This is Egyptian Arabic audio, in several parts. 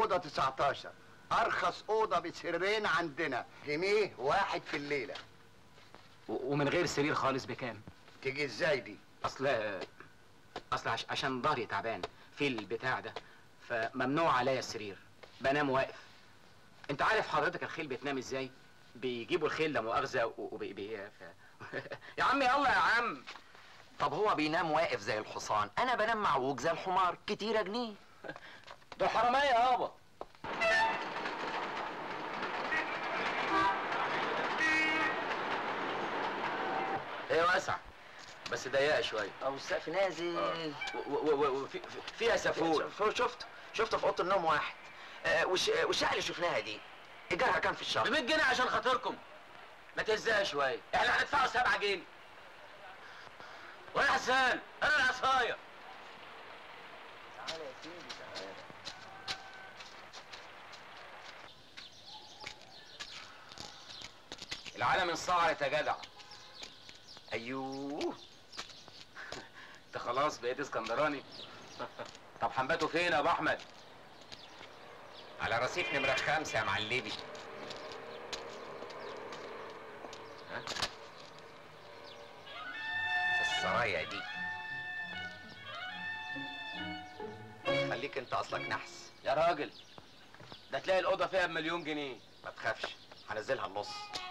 الاوضه 19 ارخص اوضه بسريرين عندنا جنيه واحد في الليله و- ومن غير سرير خالص بكام تيجي ازاي دي اصل اصل عش... عشان ظهري تعبان في البتاع ده فممنوع عليا السرير بنام واقف انت عارف حضرتك الخيل بتنام ازاي بيجيبوا الخيل لا مؤاخذه وبي بي... ف... يا عم يلا يا عم طب هو بينام واقف زي الحصان انا بنام معوج زي الحمار كتيرة جنيه ده حرامية يابا هي واسعة بس ضيقة شوية او السقف نازل وفي فيها سافور شفت شفت في اوضه النوم واحد آه، والش- والشقه اللي شفناها دي ايجارها كام في ب الشهر 100 جنيه عشان خاطركم ما تهزها شوية احنا هندفعوا 7 جنيه ويا حسان انا العصاية العالم انصعرت يا جدع ايوه انت خلاص بقيت اسكندراني طب حنباته فين يا ابو احمد على رصيف نمرة خمسة يا معلمي ها؟ في السرايا دي خليك انت اصلك نحس يا راجل ده تلاقي الاوضه فيها بمليون جنيه ما تخافش هنزلها النص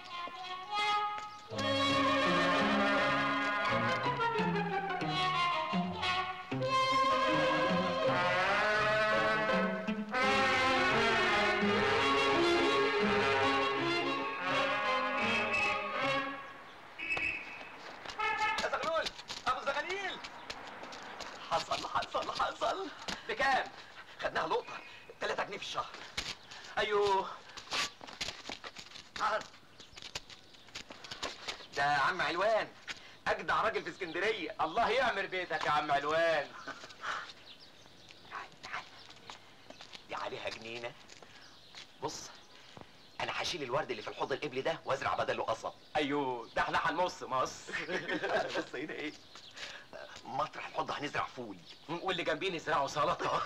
يا زغلول ابو زغليل حصل حصل حصل بكام خدناها لقطة 3 جنيه في الشهر ايوه ده عم علوان اجدع راجل في اسكندرية الله يعمر بيتك يا عم علوان تعال تعال دي عليها جنينة بص انا هشيل الورد اللي في الحوض القبلي ده وازرع بدله قصب ايوه ده احنا هنمص مص بص هنا ايه مطرح الحوض هنزرع فول واللي جنبيه نزرعه سلطه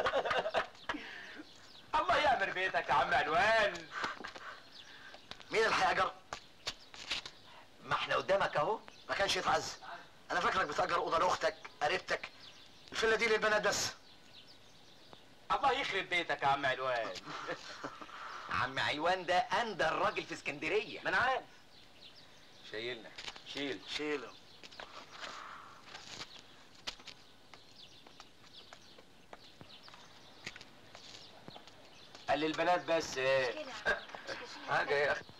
الله يعمر بيتك يا عم علوان مين اللي هيأجر؟ ما احنا قدامك اهو ما كانش يتعز انا فاكرك بتأجر اوضه لاختك قريبتك الفيلا دي للبنات بس الله يخرب بيتك يا عم علوان عم علوان ده اندر راجل في اسكندرية ما انا عارف شايلنا شيل شيله قال للبنات بس ايه حاجة يا اخي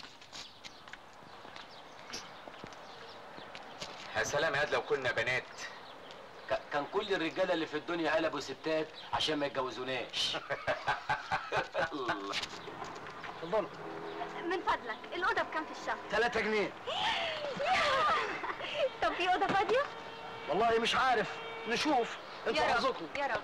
يا سلام يا لو كنا بنات ك- كان كل الرجاله اللي في الدنيا قلبوا ستات عشان ما يتجوزوناش اتفضلوا من فضلك الأوضة بكام في الشهر؟ 3 جنيه طب في أوضة فاضية؟ والله مش عارف نشوف انتوا يا حظكم رب يا رب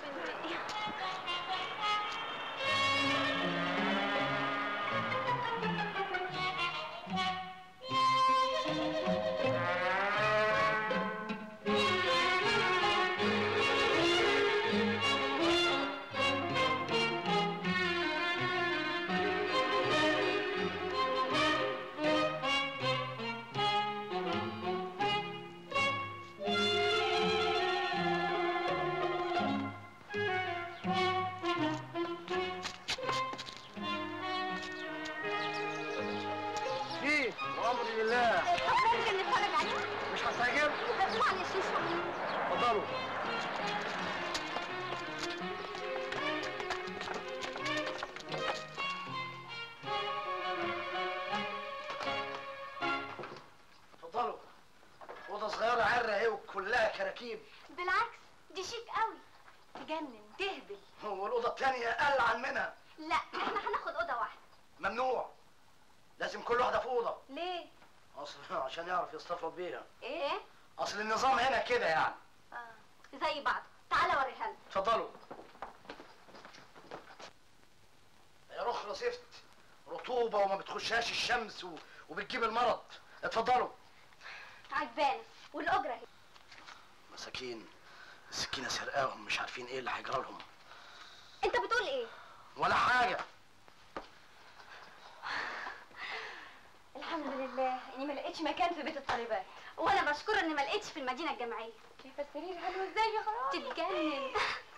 في وامر لله طب ممكن نتفرج عليها؟ مش هستعجب معلش اشرح اتفضلوا اتفضلوا اوضه صغيره عره اهي وكلها كراكيب بالعكس دي شيك قوي تجنن تهبل هو الاوضه الثانيه اقل منها لا احنا هناخد أوضة واحدة ممنوع لازم كل واحده في اوضه ليه؟ اصل عشان يعرف يستفرد بيها ايه؟ اصل النظام هنا كده يعني اه زي بعض تعالى اوريها لنا اتفضلوا يا رخرة زفت رطوبة وما بتخشهاش الشمس و... وبتجيب المرض اتفضلوا عجبانة والأجرة اهي مساكين السكينة سرقاهم مش عارفين ايه اللي هيجرى لهم انت بتقول ايه؟ ولا حاجه الحمد لله اني ما لقيتش مكان في بيت الطالبات وانا بشكر اني ما لقيتش في المدينه الجامعيه شايفه السرير حلو ازاي يا خلاص تتجنن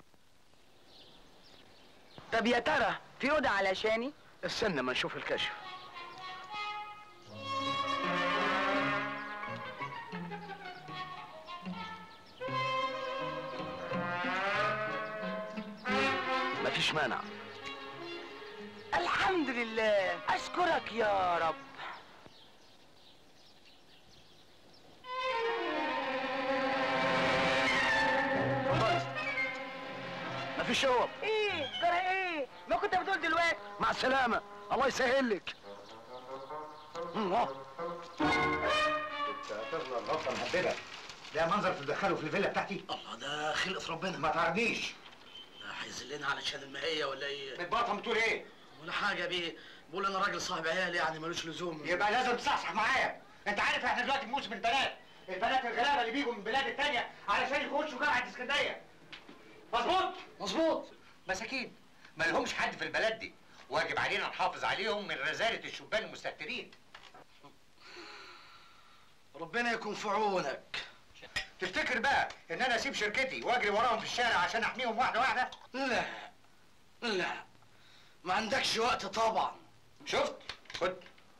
طب يا ترى في اوضه علشاني استنى ما نشوف الكشف مفيش مانع الحمد لله اشكرك يا رب اتفضلي مفيش اوض ايه جرى ايه ما كنت بتقول دلوقتي مع السلامه الله يسهل لك مم، أهو. تفضل الغلطه مهببه ده منظر تدخله في الفيلا بتاعتي الله ده خلقة ربنا ما تعرضنيش ده هيذلنا علشان المائية ولا ايه؟ بتبطل بتقول ايه ولا حاجة بيه بقول انا راجل صاحب عيال يعني ملوش لزوم يبقى لازم تصحصح معايا انت عارف احنا دلوقتي في موسم البنات البنات الغلابه اللي بيجوا من البلاد التانية علشان يخشوا جامعه اسكندريه مظبوط مظبوط مساكين ما لهمش حد في البلد دي واجب علينا نحافظ عليهم من رزاله الشبان المستهترين ربنا يكون في عونك تفتكر بقى ان انا اسيب شركتي واجري وراهم في الشارع عشان احميهم واحده واحده لا لا ما عندكش وقت طبعا شفت خد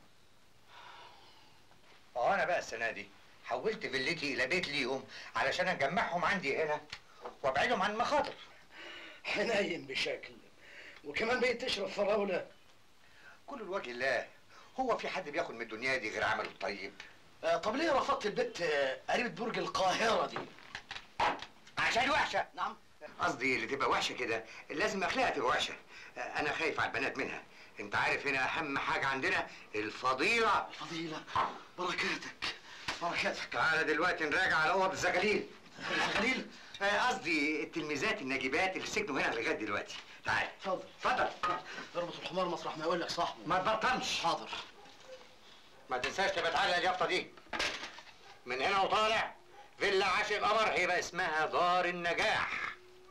اه انا بقى السنه دي حولت فيلتي الى بيت ليهم علشان اجمعهم عندي هنا وابعدهم عن المخاطر حنين بشكل وكمان بقيت تشرب فراولة كل الوجه الله هو في حد بياخد من الدنيا دي غير عمله الطيب آه طب ليه رفضت البت آه، قريبة برج القاهرة دي؟ عشان وحشه نعم قصدي اللي تبقى وحشه كده لازم اخلاقها تبقى وحشه آه، انا خايف على البنات منها انت عارف هنا اهم حاجه عندنا الفضيله الفضيلة بركاتك بركاتك تعالى دلوقتي نراجع على اوض الزغاليل الخليل آه، قصدي التلميذات الناجبات اللي سكنوا هنا لغايه دلوقتي تعال اتفضل اتفضل اربط الحمار مسرح ما يقول لك صاحبه ما تبطلش حاضر ما تنساش تبقى تعلق اليافطه دي من هنا وطالع فيلا عاشق قمر هيبقى اسمها دار النجاح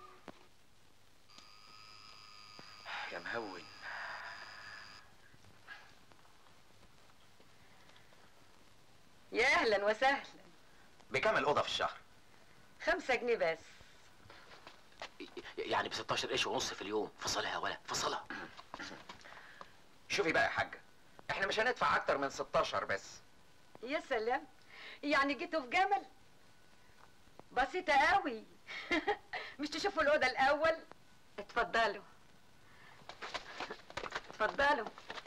يا مهون يا اهلا وسهلا بكام الاوضه في الشهر خمسة جنيه بس يعني ب 16 قرش ونص في اليوم فصلها يا ولا فصلها شوفي بقى يا حاجه احنا مش هندفع اكتر من 16 بس يا سلام يعني جيتوا في جمل بسيطة قوي مش تشوفوا الأوضة الأول اتفضلوا اتفضلوا